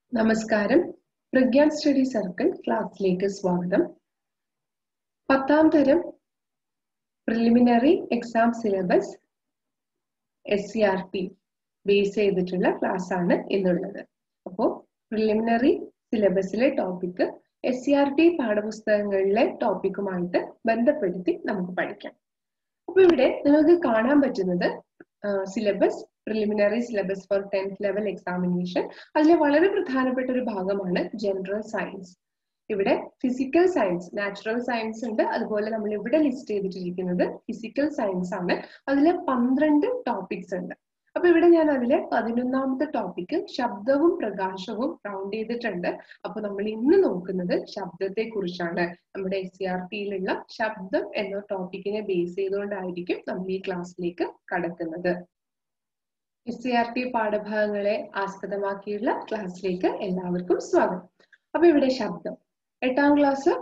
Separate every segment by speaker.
Speaker 1: നമസ്കാരം Pragyan study circle ക്ലാസ്സിലേക്ക് സ്വാഗതം പത്താം തരം preliminary exam syllabus S C R T base ചെയ്തിട്ടുള്ള ക്ലാസ് ആണ് ഇന്നുള്ളത് അപ്പോൾ പ്രിലിമിനറി സിലബസിലെ topic S C R T പാഠപുസ്തകങ്ങളിലെ ടോപ്പിക്കുമായിട്ട് ബന്ധപ്പെടുത്തി നമുക്ക് പഠിക്കാം അപ്പൊ ഇവിടെ നിങ്ങൾക്ക് കാണാൻ പറ്റുന്നത് syllabus preliminary syllabus for tenth level examination അതിലെ വളരെ പ്രധാനപ്പെട്ട ഒരു ഭാഗമാണ് ജനറൽ സയൻസ് ഇവിടെ ഫിസിക്കൽ സയൻസ് നാച്ചുറൽ സയൻസ് ഉണ്ട് അതുപോലെ നമ്മൾ ഇവിടെ ലിസ്റ്റ് ചെയ്തിട്ടിരിക്കുന്നത് ഫിസിക്കൽ സയൻസ് ആണ് അതിൽ പന്ത്രണ്ട് ടോപ്പിക്സ് ഉണ്ട് അപ്പൊ ഇവിടെ ഞാൻ അതിലെ പതിനൊന്നാമത്തെ ടോപ്പിക്ക് ശബ്ദവും പ്രകാശവും റൗണ്ട് ചെയ്തിട്ടുണ്ട് അപ്പൊ നമ്മൾ ഇന്ന് നോക്കുന്നത് ശബ്ദത്തെ കുറിച്ചാണ് നമ്മുടെ എസ് സി ആർ ടിയിലുള്ള ശബ്ദം എന്ന ടോപ്പിക്കിനെ ബേസ് ചെയ്തുകൊണ്ടായിരിക്കും നമ്മൾ ഈ ക്ലാസ്സിലേക്ക് കടക്കുന്നത് എസ് സി ആർ ടി പാഠഭാഗങ്ങളെ ആസ്പദമാക്കിയുള്ള ക്ലാസ്സിലേക്ക് എല്ലാവർക്കും സ്വാഗതം അപ്പൊ ഇവിടെ ശബ്ദം എട്ടാം ക്ലാസ്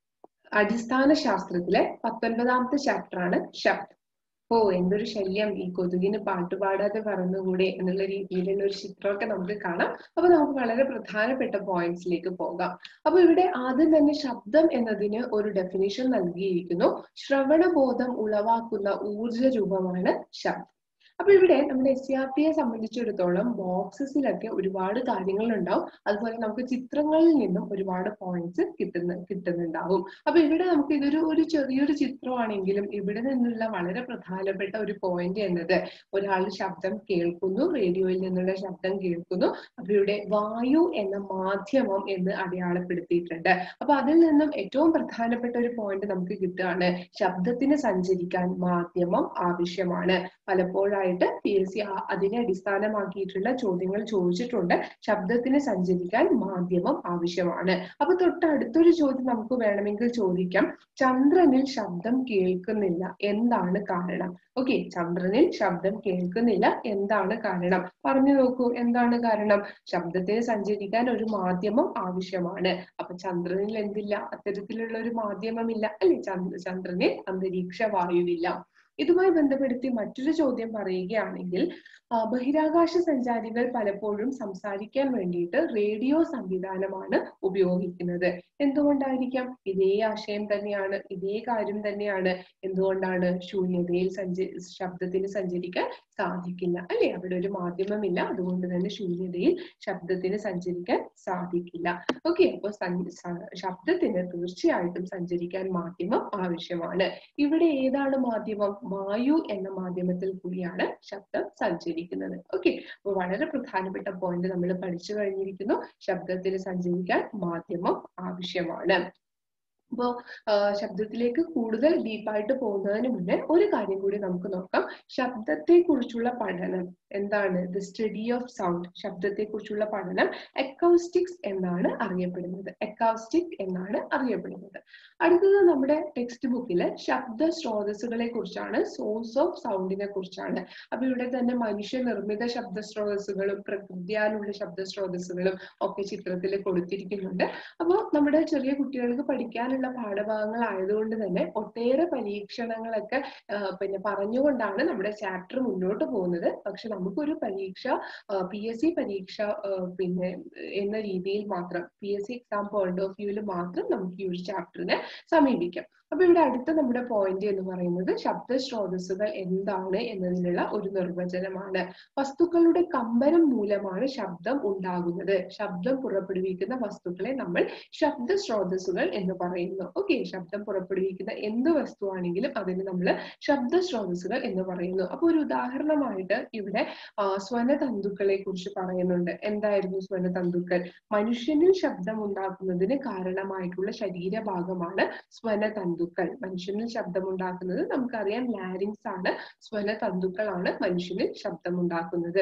Speaker 1: അടിസ്ഥാന ശാസ്ത്രത്തിലെ പത്തൊൻപതാമത്തെ ചാപ്റ്റർ ആണ് ശബ്ദം ഓ എന്തൊരു ശല്യം ഈ കൊതുകിന് പാട്ടുപാടാതെ പറന്നുകൂടെ എന്നുള്ള രീതിയിലുള്ള ഒരു ചിത്രമൊക്കെ നമുക്ക് കാണാം അപ്പൊ നമുക്ക് വളരെ പ്രധാനപ്പെട്ട പോയിന്റ്സിലേക്ക് പോകാം അപ്പൊ ഇവിടെ ആദ്യം തന്നെ ശബ്ദം എന്നതിന് ഒരു ഡെഫിനിഷൻ നൽകിയിരിക്കുന്നു ശ്രവണബോധം ഉളവാക്കുന്ന ഊർജ രൂപമാണ് ശബ്ദം അപ്പൊ ഇവിടെ നമ്മുടെ എസ് സി ആർ ടിയെ സംബന്ധിച്ചിടത്തോളം ബോക്സസിലൊക്കെ ഒരുപാട് കാര്യങ്ങൾ ഉണ്ടാവും അതുപോലെ നമുക്ക് ചിത്രങ്ങളിൽ നിന്നും ഒരുപാട് പോയിന്റ്സ് കിട്ടുന്ന കിട്ടുന്നുണ്ടാവും അപ്പൊ ഇവിടെ നമുക്ക് ഇതൊരു ഒരു ചെറിയൊരു ചിത്രമാണെങ്കിലും ഇവിടെ നിന്നുള്ള വളരെ പ്രധാനപ്പെട്ട ഒരു പോയിന്റ് എന്നത് ഒരാൾ ശബ്ദം കേൾക്കുന്നു റേഡിയോയിൽ നിന്നുള്ള ശബ്ദം കേൾക്കുന്നു അപ്പൊ ഇവിടെ വായു എന്ന മാധ്യമം എന്ന് അടയാളപ്പെടുത്തിയിട്ടുണ്ട് അപ്പൊ അതിൽ നിന്നും ഏറ്റവും പ്രധാനപ്പെട്ട ഒരു പോയിന്റ് നമുക്ക് കിട്ടുകയാണ് ശബ്ദത്തിന് സഞ്ചരിക്കാൻ മാധ്യമം ആവശ്യമാണ് പലപ്പോഴായി ആയിട്ട് പി എസ് സി അതിനെ അടിസ്ഥാനമാക്കിയിട്ടുള്ള ചോദ്യങ്ങൾ ചോദിച്ചിട്ടുണ്ട് ശബ്ദത്തിന് സഞ്ചരിക്കാൻ മാധ്യമം ആവശ്യമാണ് അപ്പൊ തൊട്ട് അടുത്തൊരു ചോദ്യം നമുക്ക് വേണമെങ്കിൽ ചോദിക്കാം ചന്ദ്രനിൽ ശബ്ദം കേൾക്കുന്നില്ല എന്താണ് കാരണം ഓക്കെ ചന്ദ്രനിൽ ശബ്ദം കേൾക്കുന്നില്ല എന്താണ് കാരണം പറഞ്ഞു നോക്കൂ എന്താണ് കാരണം ശബ്ദത്തിന് സഞ്ചരിക്കാൻ ഒരു മാധ്യമം ആവശ്യമാണ് അപ്പൊ ചന്ദ്രനിൽ എന്തില്ല അത്തരത്തിലുള്ള ഒരു മാധ്യമമില്ല അല്ലെ ചന്ദ്രനിൽ അന്തരീക്ഷ വായുവില്ല ഇതുമായി ബന്ധപ്പെടുത്തി മറ്റൊരു ചോദ്യം പറയുകയാണെങ്കിൽ ബഹിരാകാശ സഞ്ചാരികൾ പലപ്പോഴും സംസാരിക്കാൻ വേണ്ടിയിട്ട് റേഡിയോ സംവിധാനമാണ് ഉപയോഗിക്കുന്നത് എന്തുകൊണ്ടായിരിക്കാം ഇതേ ആശയം തന്നെയാണ് ഇതേ കാര്യം തന്നെയാണ് എന്തുകൊണ്ടാണ് ശൂന്യതയിൽ സഞ്ച ശബ്ദത്തിന് സഞ്ചരിക്കാൻ സാധിക്കില്ല അല്ലെ അവിടെ ഒരു മാധ്യമമില്ല അതുകൊണ്ട് തന്നെ ശൂന്യതയിൽ ശബ്ദത്തിന് സഞ്ചരിക്കാൻ സാധിക്കില്ല ഓക്കെ അപ്പൊ ശബ്ദത്തിന് തീർച്ചയായിട്ടും സഞ്ചരിക്കാൻ മാധ്യമം ആവശ്യമാണ് ഇവിടെ ഏതാണ് മാധ്യമം വായു എന്ന മാധ്യമത്തിൽ കൂടിയാണ് ശബ്ദം സഞ്ചരിക്കുന്നത് ഓക്കെ അപ്പൊ വളരെ പ്രധാനപ്പെട്ട പോയിന്റ് നമ്മൾ പഠിച്ചു കഴിഞ്ഞിരിക്കുന്നു ശബ്ദത്തിന് സഞ്ചരിക്കാൻ മാധ്യമം ആവശ്യമാണ് അപ്പോ ശബ്ദത്തിലേക്ക് കൂടുതൽ ഡീപ്പായിട്ട് പോകുന്നതിന് മുന്നേ ഒരു കാര്യം കൂടി നമുക്ക് നോക്കാം ശബ്ദത്തെ കുറിച്ചുള്ള പഠനം എന്താണ് ദ സ്റ്റഡി ഓഫ് സൗണ്ട് ശബ്ദത്തെ കുറിച്ചുള്ള പഠനം എക്കൗസ്റ്റിക്സ് എന്നാണ് അറിയപ്പെടുന്നത് എക്കൗസ്റ്റിക് എന്നാണ് അറിയപ്പെടുന്നത് അടുത്തത് നമ്മുടെ ടെക്സ്റ്റ് ബുക്കില് ശബ്ദ സ്രോതസ്സുകളെ കുറിച്ചാണ് സോഴ്സ് ഓഫ് സൗണ്ടിനെ കുറിച്ചാണ് അപ്പൊ ഇവിടെ തന്നെ മനുഷ്യ നിർമ്മിത ശബ്ദ സ്രോതസ്സുകളും പ്രകൃതിയാലുള്ള ശബ്ദ സ്രോതസ്സുകളും ഒക്കെ ചിത്രത്തിൽ കൊടുത്തിരിക്കുന്നുണ്ട് അപ്പോൾ നമ്മുടെ ചെറിയ കുട്ടികൾക്ക് പഠിക്കാനുള്ള പാഠഭാഗങ്ങൾ ആയതുകൊണ്ട് തന്നെ ഒട്ടേറെ പരീക്ഷണങ്ങളൊക്കെ പിന്നെ പറഞ്ഞുകൊണ്ടാണ് നമ്മുടെ ചാപ്റ്റർ മുന്നോട്ട് പോകുന്നത് പക്ഷെ നമുക്കൊരു പരീക്ഷ പി എസ് സി പരീക്ഷ പിന്നെ എന്ന രീതിയിൽ മാത്രം P S C exam point of വ്യൂവിൽ മാത്രം നമുക്ക് ഈ ഒരു ചാപ്റ്ററിനെ സമീപിക്കാം അപ്പൊ ഇവിടെ അടുത്ത നമ്മുടെ പോയിന്റ് എന്ന് പറയുന്നത് ശബ്ദ സ്രോതസ്സുകൾ എന്താണ് എന്നതിനുള്ള ഒരു നിർവചനമാണ് വസ്തുക്കളുടെ കമ്പനം മൂലമാണ് ശബ്ദം ഉണ്ടാകുന്നത് ശബ്ദം പുറപ്പെടുവിക്കുന്ന വസ്തുക്കളെ നമ്മൾ ശബ്ദ സ്രോതസ്സുകൾ എന്ന് പറയുന്നു ഓക്കെ ശബ്ദം പുറപ്പെടുവിക്കുന്ന എന്ത് വസ്തുവാണെങ്കിലും അതിന് നമ്മൾ ശബ്ദ സ്രോതസ്സുകൾ എന്ന് പറയുന്നു അപ്പൊ ഒരു ഉദാഹരണമായിട്ട് ഇവിടെ സ്വനതന്തുക്കളെ കുറിച്ച് പറയുന്നുണ്ട് എന്തായിരുന്നു സ്വനതന്തുക്കൾ മനുഷ്യനിൽ ശബ്ദം ഉണ്ടാക്കുന്നതിന് കാരണമായിട്ടുള്ള ശരീരഭാഗമാണ് സ്വനതന്തുക്കൾ മനുഷ്യനിൽ ശബ്ദമുണ്ടാക്കുന്നത് നമുക്കറിയാം ലാരിങ്സ് ആണ് സ്വനതന്തുക്കളാണ് മനുഷ്യനിൽ ശബ്ദമുണ്ടാക്കുന്നത്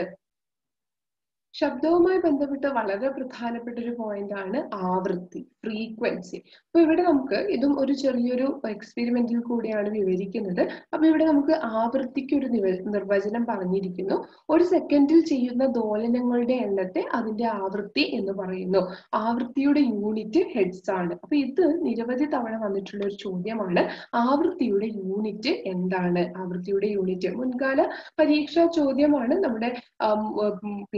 Speaker 1: ശബ്ദവുമായി ബന്ധപ്പെട്ട് വളരെ പ്രധാനപ്പെട്ട ഒരു പോയിന്റ് ആണ് ആവൃത്തി ഫ്രീക്വൻസി അപ്പൊ ഇവിടെ നമുക്ക് ഇതും ഒരു ചെറിയൊരു എക്സ്പെരിമെന്റിൽ കൂടിയാണ് വിവരിക്കുന്നത് അപ്പൊ ഇവിടെ നമുക്ക് ആവൃത്തിക്ക് ഒരു നിർവചനം പറഞ്ഞിരിക്കുന്നു ഒരു സെക്കൻഡിൽ ചെയ്യുന്ന ദോലനങ്ങളുടെ എണ്ണത്തെ അതിന്റെ ആവൃത്തി എന്ന് പറയുന്നു ആവൃത്തിയുടെ യൂണിറ്റ് ഹെഡ്സ് ആണ് അപ്പൊ ഇത് നിരവധി തവണ വന്നിട്ടുള്ള ഒരു ചോദ്യമാണ് ആവൃത്തിയുടെ യൂണിറ്റ് എന്താണ് ആവൃത്തിയുടെ യൂണിറ്റ് മുൻകാല പരീക്ഷാ ചോദ്യമാണ് നമ്മുടെ പിന്നെ previous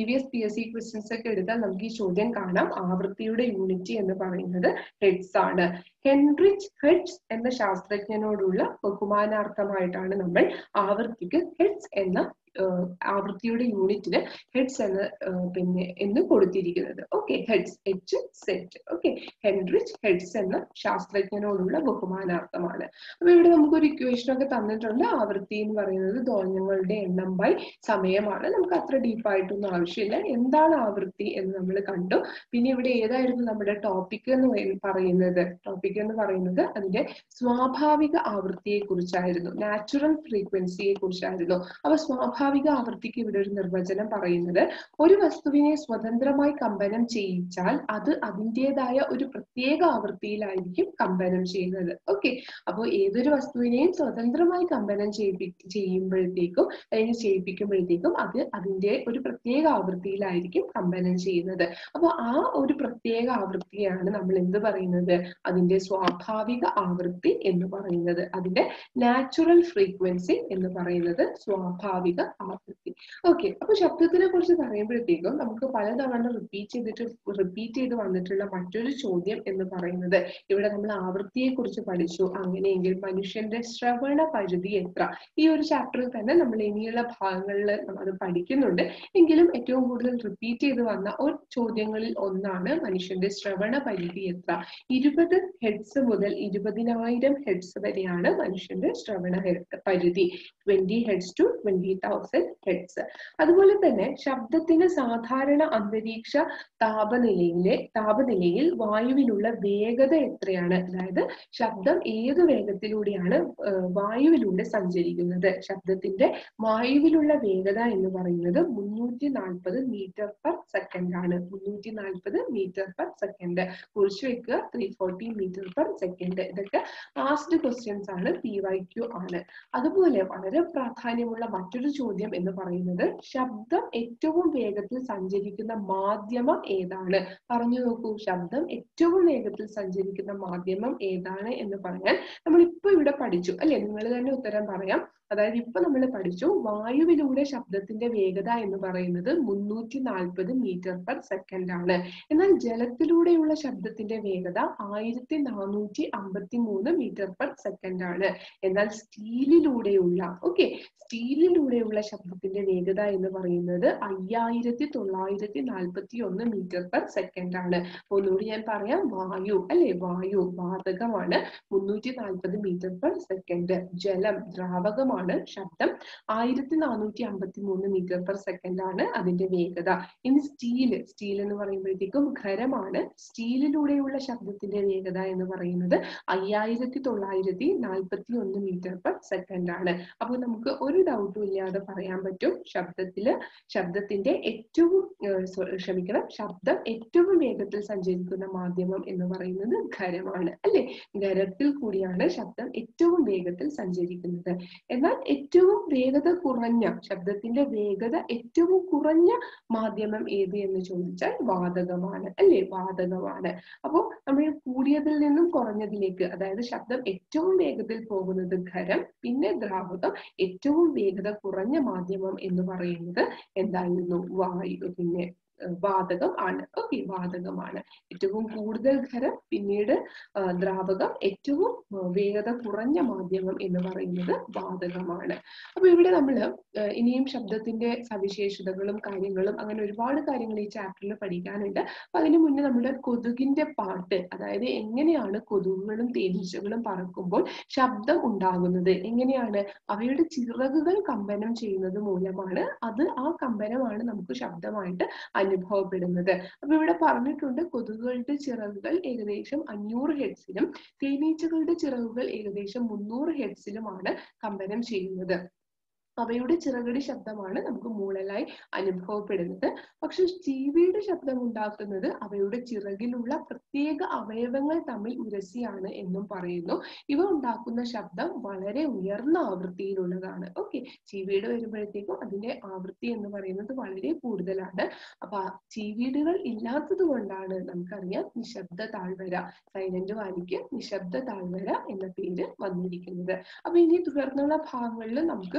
Speaker 1: previous P S C questions ഒക്കെ എടുത്താൽ നമുക്ക് ഈ ചോദ്യം കാണാം ആവൃത്തിയുടെ യൂണിറ്റ് എന്ന് പറയുന്നത് ഹെഡ്സ് ആണ് ഹെൻറിച്ച് ഹെഡ്സ് എന്ന ശാസ്ത്രജ്ഞനോടുള്ള ബഹുമാനാർത്ഥമായിട്ടാണ് നമ്മൾ ആവൃത്തിക്ക് ഹെഡ്സ് എന്ന ആവൃത്തിയുടെ യൂണിറ്റിന് ഹെഡ്സ് എന്ന് പിന്നെ എന്ന് കൊടുത്തിരിക്കുന്നത് okay hertz H zed okay Heinrich Hertz എന്ന ശാസ്ത്രജ്ഞനോടുള്ള ബഹുമാനാർത്ഥമാണ് അപ്പൊ ഇവിടെ നമുക്കൊരു ഇക്വേഷൻ ഒക്കെ തന്നിട്ടുണ്ട് ആവൃത്തി എന്ന് പറയുന്നത് ദോലനങ്ങളുടെ എണ്ണം ബൈ സമയമാണ് നമുക്ക് അത്ര ഡീപ്പായിട്ടൊന്നും ആവശ്യമില്ല എന്താണ് ആവൃത്തി എന്ന് നമ്മൾ കണ്ടു പിന്നെ ഇവിടെ ഏതായിരുന്നു നമ്മുടെ ടോപ്പിക് എന്ന് പറയുന്നത് ടോപ്പിക് എന്ന് പറയുന്നത് അതിന്റെ സ്വാഭാവിക ആവൃത്തിയെ കുറിച്ചായിരുന്നു നാച്ചുറൽ ഫ്രീക്വൻസിയെ കുറിച്ചായിരുന്നു അപ്പൊ സ്വാഭാവിക ആവൃത്തിക്ക് ഇവിടെ ഒരു നിർവചനം പറയുന്നത് ഒരു വസ്തുവിനെ സ്വതന്ത്രമായി കമ്പനം ചെയ്യിച്ചാൽ അത് അതിൻ്റെതായ ഒരു പ്രത്യേക ആവൃത്തിയിലായിരിക്കും കമ്പനം ചെയ്യുന്നത് ഓക്കെ അപ്പോൾ ഏതൊരു വസ്തുവിനെയും സ്വതന്ത്രമായി കമ്പനം ചെയ്യിപ്പി ചെയ്യുമ്പോഴത്തേക്കും അല്ലെങ്കിൽ ചെയ്യിപ്പിക്കുമ്പോഴത്തേക്കും അത് അതിൻ്റെ ഒരു പ്രത്യേക ആവൃത്തിയിലായിരിക്കും കമ്പനം ചെയ്യുന്നത് അപ്പോൾ ആ ഒരു പ്രത്യേക ആവൃത്തിയാണ് നമ്മൾ എന്ത് പറയുന്നത് അതിന്റെ സ്വാഭാവിക ആവൃത്തി എന്ന് പറയുന്നത് അതിന്റെ നാച്ചുറൽ ഫ്രീക്വൻസി എന്ന് പറയുന്നത് സ്വാഭാവിക ആവൃത്തി ഓക്കെ അപ്പൊ ശബ്ദത്തിനെ കുറിച്ച് പറയുമ്പോഴത്തേക്കും നമുക്ക് പലതവണ റിപ്പീറ്റ് ചെയ്തിട്ട് റിപ്പീറ്റ് ചെയ്ത് വന്നിട്ടുള്ള മറ്റൊരു ചോദ്യം എന്ന് പറയുന്നത് ഇവിടെ നമ്മൾ ആവൃത്തിയെ കുറിച്ച് പഠിച്ചു അങ്ങനെയെങ്കിൽ മനുഷ്യന്റെ ശ്രവണ പരിധി എത്ര ഈ ഒരു ചാപ്റ്ററിൽ തന്നെ നമ്മൾ ഇനിയുള്ള ഭാഗങ്ങളിൽ അത് പഠിക്കുന്നുണ്ട് എങ്കിലും ഏറ്റവും കൂടുതൽ റിപ്പീറ്റ് ചെയ്ത് വന്ന ഒരു ചോദ്യങ്ങളിൽ ഒന്നാണ് മനുഷ്യന്റെ ശ്രവണ പരിധി എത്ര ഇരുപത് ഹെഡ്സ് മുതൽ ഇരുപതിനായിരം ഹെഡ്സ് വരെയാണ് മനുഷ്യന്റെ ശ്രവണ പരിധി twenty hertz to twenty thousand hertz അതുപോലെ തന്നെ ശബ്ദത്തിന് സാധാരണ അന്തരീക്ഷ താപനിലയിലെ താപനിലയിൽ വായുവിലുള്ള വേഗത എത്രയാണ് അതായത് ശബ്ദം ഏത് വേഗത്തിലൂടെയാണ് വായുവിലൂടെ സഞ്ചരിക്കുന്നത് ശബ്ദത്തിന്റെ വായുവിലുള്ള വേഗത എന്ന് പറയുന്നത് മുന്നൂറ്റി നാൽപ്പത് മീറ്റർ പെർ സെക്കൻഡ് ആണ് മുന്നൂറ്റി നാൽപ്പത് മീറ്റർ പെർ സെക്കൻഡ് കുറിച്ച് വെക്കുക three forty metre per second ഇതൊക്കെ ആസ്ഡ് ക്വസ്റ്റ്യൻസ് ആണ് പി വൈ ക്യു ആണ് അതുപോലെ വളരെ പ്രാധാന്യമുള്ള മറ്റൊരു ചോദ്യം എന്ന് പറയുന്നത് ശബ്ദം ഏറ്റവും വേഗത്തിൽ സഞ്ചരിക്കുന്ന മാധ്യമം ഏതാണ് പറഞ്ഞു നോക്കൂ ശബ്ദം ഏറ്റവും വേഗത്തിൽ സഞ്ചരിക്കുന്ന മാധ്യമം ഏതാണ് എന്ന് പറയാൻ നമ്മൾ ഇപ്പൊ ഇവിടെ പഠിച്ചു അല്ലെ നിങ്ങൾ തന്നെ ഉത്തരം പറയാം അതായത് ഇപ്പൊ നമ്മൾ പഠിച്ചു വായുവിലൂടെ ശബ്ദത്തിന്റെ വേഗത എന്ന് പറയുന്നത് മുന്നൂറ്റി നാൽപ്പത് മീറ്റർ പെർ സെക്കൻഡ് ആണ് എന്നാൽ ജലത്തിലൂടെയുള്ള ശബ്ദത്തിന്റെ വേഗത ആയിരത്തി നാനൂറ്റി അമ്പത്തി മൂന്ന് മീറ്റർ പെർ സെക്കൻഡ് ആണ് എന്നാൽ സ്റ്റീലിലൂടെയുള്ള ഓക്കെ സ്റ്റീലിലൂടെയുള്ള ശബ്ദത്തിന്റെ വേഗത എന്ന് പറയുന്നത് അയ്യായിരത്തി തൊള്ളായിരത്തി നാൽപ്പത്തി ഒന്ന് മീറ്റർ പെർ സെക്കൻഡ് ആണ് ഒന്നുകൂടി ഞാൻ പറയാം വായു അല്ലെ വായു വാതകമാണ് മുന്നൂറ്റി നാൽപ്പത് മീറ്റർ പെർ സെക്കൻഡ് ജലം ദ്രാവകമാണ് ശബ്ദം ആയിരത്തി നാനൂറ്റി അമ്പത്തി മൂന്ന് മീറ്റർ പെർ സെക്കൻഡ് ആണ് അതിന്റെ വേഗത ഇനി സ്റ്റീൽ സ്റ്റീൽ എന്ന് പറയുമ്പോഴത്തേക്കും ഖരമാണ് സ്റ്റീലിലൂടെയുള്ള ശബ്ദത്തിന്റെ വേഗത എന്ന് പറയുന്നത് അയ്യായിരത്തി തൊള്ളായിരത്തി നാൽപ്പത്തി ഒന്ന് മീറ്റർ പെർ സെക്കൻഡ് ആണ് അപ്പോൾ നമുക്ക് ഒരു ഡൗട്ടും ഇല്ലാതെ പറയാൻ പറ്റും ശബ്ദത്തില് ശബ്ദത്തിന്റെ ഏറ്റവും ക്ഷമിക്കണം ശബ്ദം ഏറ്റവും വേഗത്തിൽ സഞ്ചരിക്കുന്ന മാധ്യമം എന്ന് പറയുന്നത് ഖരമാണ് അല്ലെ ഖരത്തിൽ കൂടിയാണ് ശബ്ദം ഏറ്റവും വേഗത്തിൽ സഞ്ചരിക്കുന്നത് എന്നാൽ ഏറ്റവും വേഗത കുറഞ്ഞ ശബ്ദത്തിന്റെ വേഗത ഏറ്റവും കുറഞ്ഞ മാധ്യമം ഏത് എന്ന് ചോദിച്ചാൽ വാതകമാണ് അല്ലെ വാതകമാണ് അപ്പോൾ നമ്മൾ കൂടിയതിൽ നിന്നും കുറഞ്ഞതിലേക്ക് അതായത് ശബ്ദം ഏറ്റവും വേഗത്തിൽ പോകുന്നത് ഖരം പിന്നെ ദ്രാവകം ഏറ്റവും വേഗത കുറഞ്ഞ മാധ്യമം എന്ന് പറയുന്നത് എന്തായിരുന്നു വായു പിന്നെ വാതകം ആണ് ഓക്കെ വാതകമാണ് ഏറ്റവും കൂടുതൽ ഖരം പിന്നീട് ദ്രാവകം ഏറ്റവും വേഗത കുറഞ്ഞ മാധ്യമം എന്ന് പറയുന്നത് വാതകമാണ് അപ്പൊ ഇവിടെ നമ്മൾ ഇനിയും ശബ്ദത്തിന്റെ സവിശേഷതകളും കാര്യങ്ങളും അങ്ങനെ ഒരുപാട് കാര്യങ്ങൾ ഈ ചാപ്റ്ററിൽ പഠിക്കാനുണ്ട് അപ്പൊ അതിന് മുന്നേ നമ്മുടെ കൊതുകിന്റെ പാട്ട് അതായത് എങ്ങനെയാണ് കൊതുകുകളും തേനീച്ചകളും പറക്കുമ്പോൾ ശബ്ദം ഉണ്ടാകുന്നത് എങ്ങനെയാണ് അവയുടെ ചിറകുകൾ കമ്പനം ചെയ്യുന്നത് മൂലമാണ് അത് ആ കമ്പനമാണ് നമുക്ക് ശബ്ദമായിട്ട് അനുഭവപ്പെടുന്നത് അപ്പൊ ഇവിടെ പറഞ്ഞിട്ടുണ്ട് കൊതുകുകളുടെ ചിറകുകൾ ഏകദേശം അഞ്ഞൂറ് ഹെഡ്സിലും തേനീച്ചകളുടെ ചിറകുകൾ ഏകദേശം മുന്നൂറ് ഹെഡ്സിലുമാണ് കമ്പനം ചെയ്യുന്നത് അവയുടെ ചിറകടി ശബ്ദമാണ് നമുക്ക് മൂളലായി അനുഭവപ്പെടുന്നത് പക്ഷെ ജീവിയുടെ ശബ്ദം ഉണ്ടാക്കുന്നത് അവയുടെ ചിറകിലുള്ള പ്രത്യേക അവയവങ്ങൾ തമ്മിൽ ഉരസിയാണ് എന്നും പറയുന്നു ഇവ ഉണ്ടാക്കുന്ന ശബ്ദം വളരെ ഉയർന്ന ആവൃത്തിയിലുള്ളതാണ് ഓക്കെ ചീവീട് വരുമ്പോഴത്തേക്കും അതിന്റെ ആവൃത്തി എന്ന് പറയുന്നത് വളരെ കൂടുതലാണ് അപ്പൊ ചീവീടുകൾ ഇല്ലാത്തത് കൊണ്ടാണ് നമുക്കറിയാം നിശബ്ദ താഴ്വര സൈലന്റ് വാലിക്ക് നിശബ്ദ താഴ്വര എന്ന പേര് വന്നിരിക്കുന്നത് അപ്പൊ ഇനി തുടർന്നുള്ള ഭാഗങ്ങളിൽ നമുക്ക് P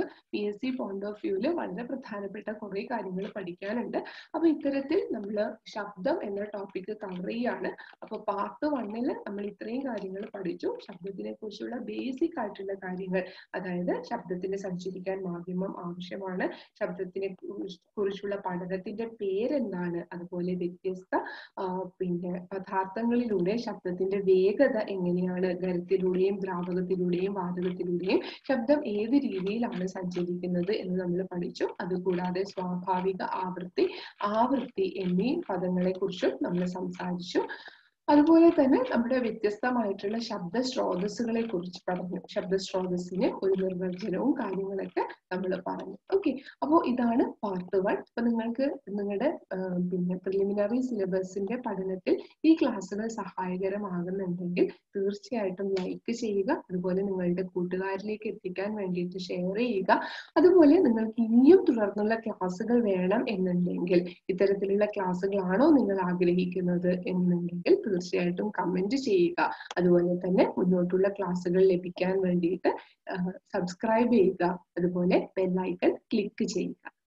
Speaker 1: S C point of വ്യൂവിൽ വളരെ പ്രധാനപ്പെട്ട കുറേ കാര്യങ്ങൾ പഠിക്കാനുണ്ട് അപ്പൊ ഇത്തരത്തിൽ നമ്മൾ ശബ്ദം എന്ന ടോപ്പിക് കവർ ചെയ്യാണ് അപ്പൊ പാർട്ട് വണ്ണിൽ നമ്മൾ ഇത്രയും കാര്യങ്ങൾ പഠിച്ചു ശബ്ദത്തിനെ കുറിച്ചുള്ള ബേസിക് ആയിട്ടുള്ള കാര്യങ്ങൾ അതായത് ശബ്ദത്തിന് സഞ്ചരിക്കാൻ മാധ്യമം ആവശ്യമാണ് ശബ്ദത്തിനെ കുറിച്ചുള്ള പഠനത്തിന്റെ പേരെന്താണ് അതുപോലെ വ്യത്യസ്ത പിന്നെ പദാർത്ഥങ്ങളിലൂടെ ശബ്ദത്തിന്റെ വേഗത എങ്ങനെയാണ് ഖരത്തിലൂടെയും ദ്രാവകത്തിലൂടെയും വാതകത്തിലൂടെയും ശബ്ദം ഏത് രീതിയിലാണ് സഞ്ചരിക്കുന്നത് എന്ന് നമ്മൾ പഠിച്ചു അതുകൂടാതെ സ്വാഭാവിക ആവൃത്തി ആവൃത്തി എന്നീ പദങ്ങളെ കുറിച്ചും നമ്മൾ സംസാരിച്ചു അതുപോലെ തന്നെ നമ്മുടെ വ്യത്യസ്തമായിട്ടുള്ള ശബ്ദ സ്രോതസ്സുകളെ കുറിച്ച് പറഞ്ഞു ശബ്ദ സ്രോതസ്സിന് ഒരു നിർവചനവും കാര്യങ്ങളൊക്കെ നമ്മൾ പറഞ്ഞു ഓക്കെ അപ്പോൾ ഇതാണ് പാർട്ട് വൺ അപ്പൊ നിങ്ങൾക്ക് നിങ്ങളുടെ പിന്നെ പ്രിലിമിനറി സിലബസിന്റെ പഠനത്തിൽ ഈ ക്ലാസ്സുകൾ സഹായകരമാകുന്നുണ്ടെങ്കിൽ തീർച്ചയായിട്ടും ലൈക്ക് ചെയ്യുക അതുപോലെ നിങ്ങളുടെ കൂട്ടുകാരിലേക്ക് എത്തിക്കാൻ വേണ്ടിയിട്ട് ഷെയർ ചെയ്യുക അതുപോലെ നിങ്ങൾക്ക് ഇനിയും തുടർന്നുള്ള ക്ലാസ്സുകൾ വേണം എന്നുണ്ടെങ്കിൽ ഇത്തരത്തിലുള്ള ക്ലാസ്സുകളാണോ നിങ്ങൾ ആഗ്രഹിക്കുന്നത് എന്നുണ്ടെങ്കിൽ തീർച്ചയായിട്ടും കമന്റ് ചെയ്യുക അതുപോലെ തന്നെ മുന്നോട്ടുള്ള ക്ലാസ്സുകൾ ലഭിക്കാൻ വേണ്ടിയിട്ട് സബ്സ്ക്രൈബ് ചെയ്യുക അതുപോലെ ബെല്ലൈക്കൺ ക്ലിക്ക് ചെയ്യുക